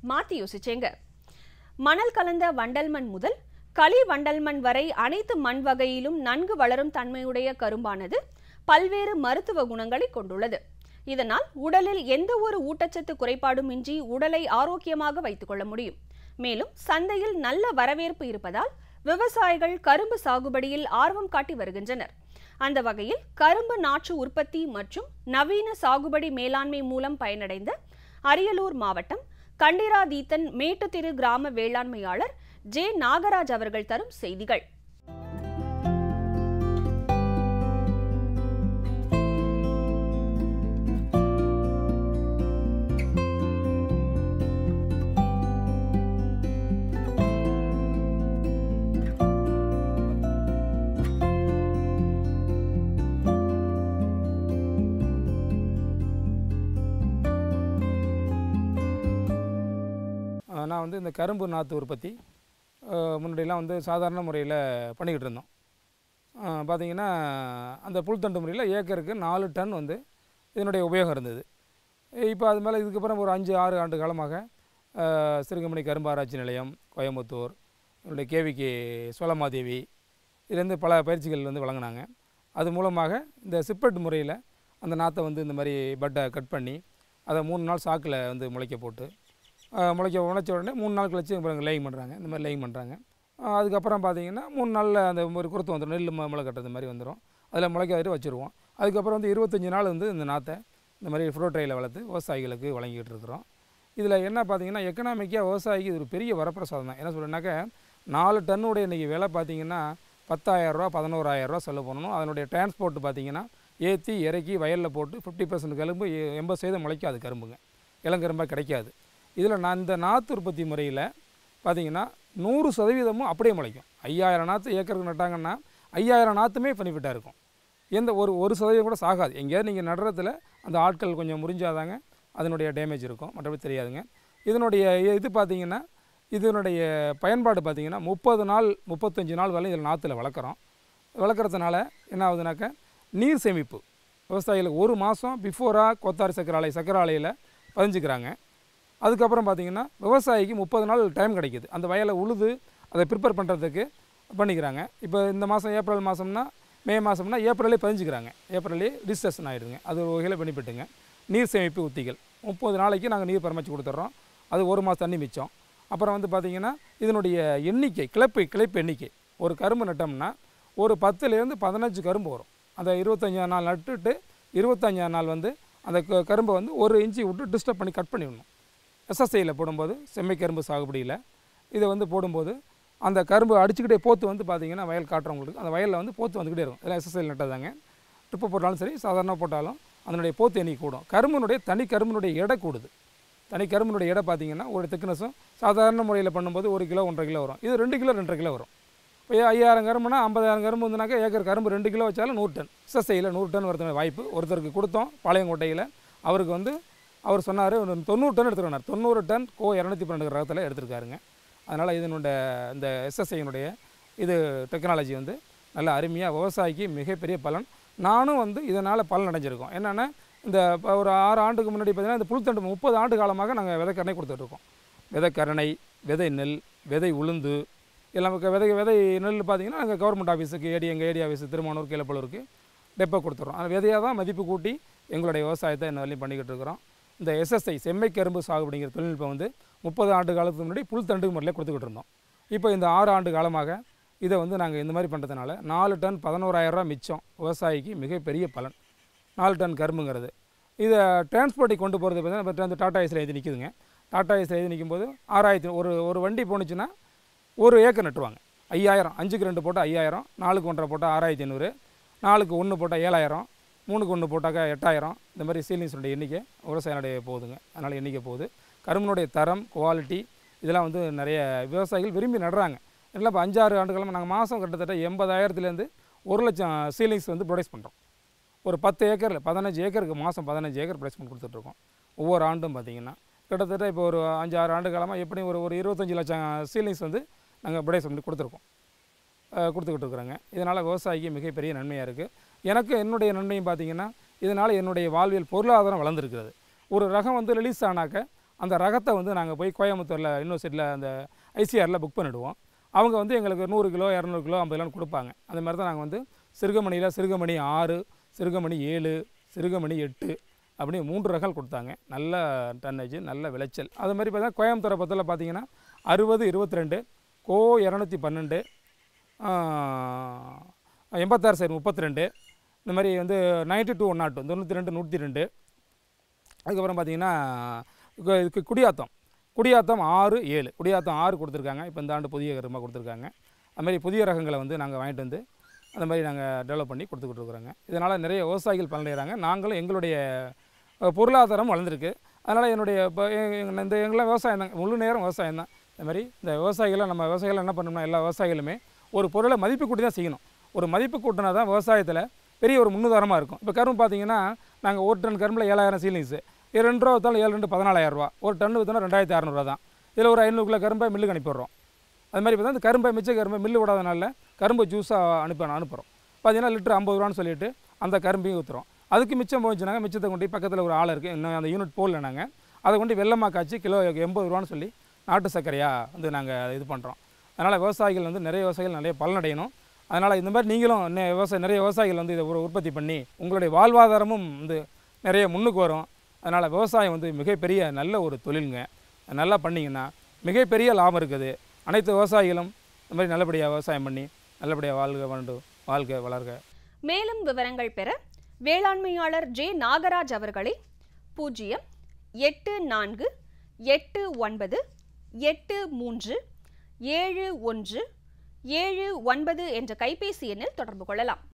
மாத்தி யோசிச்சேங்க மணல் கலந்த வண்டல் மண் முதல் களி வண்டல் மண் வரை அனைத்து மண் வகையிலும் நன்கு வளரும் தன்மையுடைய கரும்பானது பல்வேறு மருத்துவ குணங்களை கொண்டுள்ளது இதனால் உடலில் எந்த ஒரு ஊட்டச்சத்து குறைபாடும் இன்றி உடலை ஆரோக்கியமாக வைத்துக் கொள்ள முடியும் மேலும் சந்தையில் நல்ல வரவேற்பு இருப்பதால் விவசாயிகள் கரும்பு சாகுபடியில் ஆர்வம் காட்டி வருகின்றனர் அந்த வகையில் கரும்பு நாற்று உற்பத்தி மற்றும் நவீன சாகுபடி மேலாண்மை மூலம் பயனடைந்த அரியலூர் மாவட்டம் கண்டிராதீத்தன் மேட்டுத்திரு கிராம வேளாண்மையாளர் ஜே நாகராஜ் அவர்கள் தரும் செய்திகள் அஹ் நான் வந்து இந்த கரும்பு நாற்று உற்பத்தி அஹ் முன்னாடியெல்லாம் வந்து சாதாரண முறையில் பண்ணிக்கிட்டு இருந்தோம் அஹ் பார்த்தீங்கன்னா அந்த புல்தண்டு முறையில் ஏக்கருக்கு நாலு டன் வந்து இதனுடைய உபயோகம் இருந்தது இப்போ அது மேலே இதுக்கப்புறம் ஒரு அஞ்சு ஆறு ஆண்டு காலமாக அஹ் சிறுகமணி கரும்பு ஆராய்ச்சி நிலையம் கோயம்புத்தூர் என்னுடைய கேவிகே சோலமாதேவி இதுலேருந்து பல பயிற்சிகள் வந்து வழங்கினாங்க அது மூலமாக இந்த சிப்பெட் முறையில் அந்த நாற்றை வந்து இந்த மாதிரி பட்டை கட் பண்ணி அதை மூணு நாள் சாக்கில் வந்து முளைக்க போட்டு அஹ் முளைக்க உழைச்ச உடனே மூணு நாள் கழிச்சு அப்புறம் லேயிங் பண்ணுறாங்க இந்த மாதிரி லேயிங் பண்ணுறாங்க அதுக்கப்புறம் பார்த்தீங்கன்னா மூணு நாளில் அந்த ஒரு குருத்து வந்துடும் நெல் ம- முளை கட்டுறது மாதிரி வந்துடும் அதில் முளைக்காதிட்டு வச்சுருவோம் அதுக்கப்புறம் வந்து இருபத்தஞ்சி நாள் வந்து இந்த நாற்றை இந்த மாதிரி ஃப்ரூட் ட்ரையில் வளர்த்து விவசாயிகளுக்கு வழங்கிட்டு இருக்கிறோம் இதில் என்ன பார்த்தீங்கன்னா எக்கனாமிக்காக விவசாயிக்கு இது ஒரு பெரிய வரப்பிரசாதம் தான் என்ன சொல்கிறேன்னாக்க நாலு டன்னுடைய இன்றைக்கி விலை பார்த்தீங்கன்னா பத்தாயிரரூவா பதினோராயிரரூவா செலவு பண்ணணும் அதனுடைய டிரான்ஸ்போர்ட் பார்த்தீங்கன்னா ஏற்றி இறக்கி வயலில் போட்டு ஃபிஃப்டி பர்சன்ட் கரும்பு எ- எண்பது சதவீதம் முளைக்காது கரும்புங்க இளங்கரும்பாக கிடைக்காது இதில் நான் இந்த நாற்று உற்பத்தி முறையில் பார்த்தீங்கன்னா நூறு சதவீதமும் அப்படியே முளைக்கும் ஐயாயிரம் நாற்று ஏக்கருக்கு நட்டாங்கன்னா ஐயாயிரம் நாற்றுமே பெனிஃபிட்டாக இருக்கும் எந்த ஒரு ஒரு சதவீதம் கூட சாகாது எங்கேயாவது நீங்கள் நடுறதுல அந்த ஆட்கள் கொஞ்சம் முறிஞ்சாதாங்க அதனுடைய டேமேஜ் இருக்கும் மற்றபடி தெரியாதுங்க இதனுடைய இது பார்த்தீங்கன்னா இதனுடைய பயன்பாடு பார்த்தீங்கன்னா முப்பது நாள் முப்பத்தஞ்சு நாள் வரை இதில் நாற்றுல வளர்க்குறோம் வளர்க்குறதுனால என்ன ஆகுதுனாக்க நீர் சேமிப்பு விவசாயிகளுக்கு ஒரு மாதம் பிஃபோராக கொத்தாரி சக்கரை ஆலை சக்கரை ஆலையில் பதிஞ்சுக்கிறாங்க அதுக்கப்புறம் பார்த்தீங்கன்னா விவசாயிக்கு முப்பது நாள் டைம் கிடைக்குது அந்த வயலை உழுது அதை ப்ரிப்பேர் பண்ணுறதுக்கு பண்ணிக்கிறாங்க இப்போ இந்த மாதம் ஏப்ரல் மாதம்னா மே மாதம்னா ஏப்ரலே பதிஞ்சுக்கிறாங்க ஏப்ரலே ரிஜிஸ்ட்ரேஷன் ஆகிடுதுங்க அது ஒரு வகையில் பெனிஃபிட்டுங்க நீர் சேமிப்பு உத்திகள் முப்பது நாளைக்கு நாங்கள் நீர் பரமச்சு கொடுத்துட்றோம் அது ஒரு மாதம் தண்ணி மிச்சம் அப்புறம் வந்து பார்த்திங்கன்னா இதனுடைய எண்ணிக்கை கிளப்பு கிளைப்பு எண்ணிக்கை ஒரு கரும்பு நட்டோம்னா ஒரு பத்துலேருந்து பதினஞ்சு கரும்பு வரும் அந்த இருபத்தஞ்சாம் நாள் நட்டுட்டு இருபத்தஞ்சாம் நாள் வந்து அந்த க- கரும்பை வந்து ஒரு இன்ச்சு விட்டு டிஸ்டர்ப் பண்ணி கட் பண்ணிடணும் எஸ்எஸ்ஐயில் போடும்போது செம்மை கரும்பு சாகுபடியில் இதை வந்து போடும்போது அந்த கரும்பு அடிச்சுக்கிட்டே போத்து வந்து பார்த்தீங்கன்னா வயல் காட்டுறவங்களுக்கு அந்த வயலில் வந்து போத்து வந்துக்கிட்டே இருக்கும் இதெல்லாம் எஸ்எஸ்ஐயில் நட்டதாங்க ட்ரிப்பு போட்டாலும் சரி சாதாரணமாக போட்டாலும் அதனுடைய போத்து எண்ணி கூடும் கரும்பினுடைய தனி கரும்பினுடைய எடை கூடுது தனி கரும்பினுடைய எடை பார்த்தீங்கன்னா ஒரு திக்னஸும் சாதாரண முறையில் பண்ணும்போது ஒரு கிலோ ஒன்றரை கிலோ வரும் இது ரெண்டு கிலோ ரெண்டரை கிலோ வரும் இப்போ ஐயாயிரம் கரும்புனா ஐம்பதாயிரம் கரும்பு வந்துனாக்கா ஏக்கர் கரும்பு ரெண்டு கிலோ வச்சாலும் நூறு டன் எஸ்எஸ்ஐயில் நூறு டன் வரதுக்கு வாய்ப்பு ஒருத்தருக்கு கொடுத்தோம் பாளையங்கோட்டையில் அவருக்கு வந்து அவர் சொன்னார் ஒரு தொண்ணூறு டன் எடுத்துருக்கார் தொண்ணூறு டன் கோ இரநூத்தி பன்னெண்டு ரகத்தில் எடுத்திருக்காருங்க அதனால் இதனுடைய இந்த எஸ்எஸ்ஐயினுடைய இது டெக்னாலஜி வந்து நல்ல அருமையாக விவசாயிக்கு மிகப்பெரிய பலன் நானும் வந்து இதனால் பலன் அடைஞ்சிருக்கோம் என்னென்னா இந்த இப்போ ஒரு ஆறு ஆண்டுக்கு முன்னாடி பார்த்தீங்கன்னா இந்த புல்தண்டு முப்பது ஆண்டு காலமாக நாங்கள் விதைக்கரணை கொடுத்துட்ருக்கோம் விதைக்கரணை விதை நெல் விதை உளுந்து எல்லாம் க- விதை விதை நெல் பார்த்தீங்கன்னா நாங்கள் கவர்மெண்ட் ஆஃபீஸுக்கு ஏடி எங்கள் ஏடி ஆஃபீஸ் திருமானூர் கீழப்பலூருக்கு டெப்போ கொடுத்துட்றோம் அந்த விதையாக தான் மதிப்பு கூட்டி எங்களுடைய விவசாயத்தை இன்ன வரையும் பண்ணிக்கிட்டு இருக்கிறோம் இந்த எஸ்எஸ்ஐ செம்மை கரும்பு சாகுபடிங்கிற தொழில்நுட்பம் வந்து முப்பது ஆண்டு காலத்துக்கு முன்னாடி புல் தண்டு முறையில் கொடுத்துக்கிட்டு இருந்தோம் இப்போ இந்த ஆறு ஆண்டு காலமாக இதை வந்து நாங்கள் இந்த மாதிரி பண்ணுறதுனால நாலு டன் பதினோராயிரரூவா மிச்சம் விவசாயிக்கு மிகப்பெரிய பலன் நாலு டன் கரும்புங்கிறது இதை டிரான்ஸ்போர்ட்டை கொண்டு போகிறது பார்த்தீங்கன்னா இப்போ வந்து டாடா ஏஸில் எழுதி நிற்குதுங்க டாடா ஏஸில் எழுதி நிற்கும் போது ஆறாயிரத்தி ஒரு ஒரு வண்டி போணுச்சுன்னா ஒரு ஏக்கர் நட்டுவாங்க ஐயாயிரம் அஞ்சுக்கு ரெண்டு போட்டால் ஐயாயிரம் நாலுக்கு ஒன்றரை போட்டால் ஆறாயிரத்தி ஐநூறு நாலுக்கு ஒன்று போட்டால் ஏழாயிரம் மூணுக்கு ஒன்று போட்டாக்கா எட்டாயிரம் இந்த மாதிரி சீலிங்ஸுடைய எண்ணிக்கை விவசாயினுடைய போகுதுங்க அதனால் எண்ணிக்கை போகுது கரும்பினுடைய தரம் குவாலிட்டி இதெல்லாம் வந்து நிறைய விவசாயிகள் விரும்பி நடுறாங்க இல்லை இப்போ அஞ்சாறு ஆண்டுகளும் நாங்கள் மாதம் கிட்டத்தட்ட எண்பதாயிரத்துலேருந்து ஒரு லட்சம் சீலிங்ஸ் வந்து ப்ரொடியூஸ் பண்ணுறோம் ஒரு பத்து ஏக்கரில் பதினஞ்சு ஏக்கருக்கு மாதம் பதினஞ்சு ஏக்கர் ப்ளேஸ்மெண்ட் கொடுத்துட்ருக்கோம் ஒவ்வொரு ஆண்டும் பார்த்தீங்கன்னா கிட்டத்தட்ட இப்போ ஒரு அஞ்சு ஆறு ஆண்டு காலமாக எப்படியும் ஒரு ஒரு இருபத்தஞ்சி லட்சம் சீலிங்ஸ் வந்து நாங்கள் ப்ரொடியூஸ் பண்ணி கொடுத்துருக்கோம் அஹ் கொடுத்துக்கிட்டு இருக்கிறாங்க இதனால் விவசாயிக்கு மிகப்பெரிய நன்மையாக இருக்குது எனக்கு என்னுடைய நன்மையும் பார்த்தீங்கன்னா இதனால் என்னுடைய வாழ்வியல் பொருளாதாரம் வளர்ந்துருக்கிறது ஒரு ரகம் வந்து ரிலீஸ் ஆனாக்க அந்த ரகத்தை வந்து நாங்கள் போய் கோயம்புத்தூரில் யூனிவர்சிட்டியில் அந்த ஐசிஆரில் புக் பண்ணிவிடுவோம் அவங்க வந்து எங்களுக்கு நூறு கிலோ இரநூறு கிலோ ஐம்பது கிலோன்னு கொடுப்பாங்க அந்த மாதிரி தான் நாங்கள் வந்து சிறுகமணியில் சிறுகமணி ஆறு சிறுகமணி ஏழு சிறுகமணி எட்டு அப்படி மூன்று ரகம் கொடுத்தாங்க நல்ல டன்னேஜ் நல்ல விளைச்சல் அது மாதிரி பார்த்தா கோயம்புத்தூரை பற்றில் பார்த்தீங்கன்னா அறுபது இருபத்தி ரெண்டு கோ இரநூத்தி பன்னெண்டு எண்பத்தாறு சைடு முப்பத்தி ரெண்டு இந்த மாதிரி வந்து நைன்ட்டி டூ ஒன் நாட் தொண்ணூற்றி ரெண்டு நூற்றி ரெண்டு அதுக்கப்புறம் பார்த்தீங்கன்னா கு- இதுக்கு குடியாத்தம் குடியாத்தம் ஆறு ஏழு குடியாத்தம் ஆறு கொடுத்துருக்காங்க இப்போ இந்த ஆண்டு புதிய கருமாக கொடுத்துருக்காங்க அது மாதிரி புதிய ரகங்களை வந்து நாங்கள் வாங்கிட்டு வந்து அந்த மாதிரி நாங்கள் டெவலப் பண்ணி கொடுத்துக்கிட்டு இருக்கிறோங்க இதனால் நிறைய விவசாயிகள் பலனடைகிறாங்க நாங்களும் எங்களுடைய அஹ், பொருளாதாரம் வளர்ந்துருக்கு அதனால் என்னுடைய இப்போ எங்க- இந்த எங்களாம் விவசாயம் தான் முழு நேரம் விவசாயம் தான் இந்த மாதிரி இந்த விவசாயிகளை நம்ம விவசாயிகள் என்ன பண்ணணும்னா எல்லா விவசாயிகளுமே ஒரு பொருளை மதிப்பு கூட்டி தான் செய்யணும் ஒரு மதிப்பு கூட்டினா தான் விவசாயத்தில் பெரிய ஒரு முன்னுதாரணமாக இருக்கும் இப்போ கரும்பு பார்த்தீங்கன்னா நாங்கள் ஒரு டன் கரும்பில் ஏழாயிரம் சீலிங்ஸு இது ரெண்டு ரூபா விற்றாலும் ஏழு ரெண்டு பதினாலாயிரம் ரூபா ஒரு டன் விற்றோம்னா ரெண்டாயிரத்தி அறநூறுவா தான் இதில் ஒரு ஐநூறு கிலோ கரும்பை மில்லுக்கு அனுப்பிடுறோம் அது மாதிரி பார்த்தா இந்த கரும்பை மிச்ச கரும்பை மில்லு விடாதனால கரும்பு ஜூஸாக அனுப்பி அனுப்புகிறோம் பார்த்தீங்கன்னா லிட்டர் ஐம்பது ரூபான்னு சொல்லிட்டு அந்த கரும்பையும் ஊற்றுறோம் அதுக்கு மிச்சம் போச்சுனாங்க மிச்சத்தை கொண்டு போய் பக்கத்தில் ஒரு ஆள் இருக்குது இன்னும் அந்த யூனிட் போடல நாங்கள் அதை கொண்டு வெள்ளமாக காய்ச்சி கிலோ எண்பது ரூபான்னு சொல்லி நாட்டு சர்க்கரையாக வந்து நாங்கள் இது பண்ணுறோம் அதனால் விவசாயிகள் வந்து நிறைய விவசாயிகள் நிறைய பலனடையணும் அதனால் இந்த மாதிரி நீங்களும் நெ- விவசாய நிறைய விவசாயிகள் வந்து இதை ஒரு உற்பத்தி பண்ணி உங்களுடைய வாழ்வாதாரமும் வந்து நிறைய முன்னுக்கு வரும் அதனால் விவசாயம் வந்து மிகப்பெரிய நல்ல ஒரு தொழிலுங்க நல்லா பண்ணிங்கன்னா மிகப்பெரிய லாபம் இருக்குது அனைத்து விவசாயிகளும் இந்த மாதிரி நல்லபடியாக விவசாயம் பண்ணி நல்லபடியாக வாழ்க வாழ்ந்து வாழ்க வளர்க மேலும் விவரங்கள் பெற வேளாண்மையாளர் ஜே நாகராஜ் அவர்களை பூஜ்ஜியம் எட்டு நான்கு எட்டு ஒன்பது எட்டு மூன்று ஏழு ஒன்று ஏழு ஒன்பது என்ற கைபேசி எண்ணில் தொடர்பு கொள்ளலாம்